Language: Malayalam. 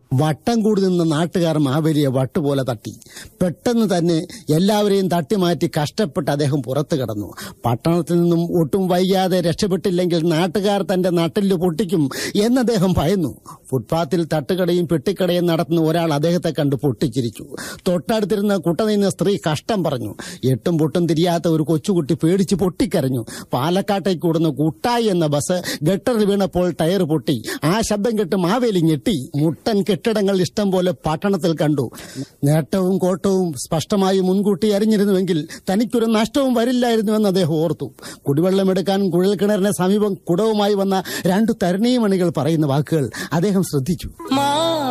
വട്ടം കൂടി നിന്ന നാട്ടുകാർ മാവേലിയെ വട്ടുപോലെ തട്ടി പെട്ടെന്ന് തന്നെ എല്ലാവരെയും തട്ടിമാറ്റി കഷ്ടപ്പെട്ട് അദ്ദേഹം പുറത്തു കടന്നു പട്ടണത്തിൽ നിന്നും ഒട്ടും വൈകാതെ രക്ഷപ്പെട്ടില്ലെങ്കിൽ നാട്ടുകാർ തന്റെ നട്ടില് പൊട്ടിക്കും എന്ന് അദ്ദേഹം ഭയന്നു ഫുട്പാത്തിൽ തട്ടുകടയും പെട്ടിക്കടയും നടത്തുന്ന ഒരാൾ അദ്ദേഹത്തെ കണ്ട് പൊട്ടിച്ചിരിച്ചു തൊട്ടടുത്തിരുന്ന കുട്ട നിന്ന സ്ത്രീ കഷ്ടം പറഞ്ഞു എട്ടും പൊട്ടും തിരിയാത്ത ഒരു കൊച്ചുകുട്ടി പേടിച്ച് പൊട്ടിക്കരഞ്ഞു പാലക്കാട്ടേക്ക് ഓടുന്ന കുട്ടായി എന്ന ബസ് ഗട്ടറിൽ വീണപ്പോൾ ടയർ പൊട്ടി ആ ശബ്ദം കേട്ട് മാവേലി ഞെട്ടി മുട്ടൻ കെട്ടിടങ്ങൾ ഇഷ്ടം പോലെ പട്ടണത്തിൽ കണ്ടു നേട്ടവും കോട്ടവും സ്പഷ്ടമായി മുൻകൂട്ടി അറിഞ്ഞിരുന്നുവെങ്കിൽ തനിക്കൊരു നഷ്ടവും വരില്ലായിരുന്നുവെന്ന് അദ്ദേഹം ഓർത്തു കുടിവെള്ളമെടുക്കാൻ കുഴൽക്കിണറിന് സമീപം കുടവുമായി വന്ന രണ്ടു തരണീമണികൾ പറയുന്ന വാക്കുകൾ അദ്ദേഹം ശ്രദ്ധിച്ചു മാ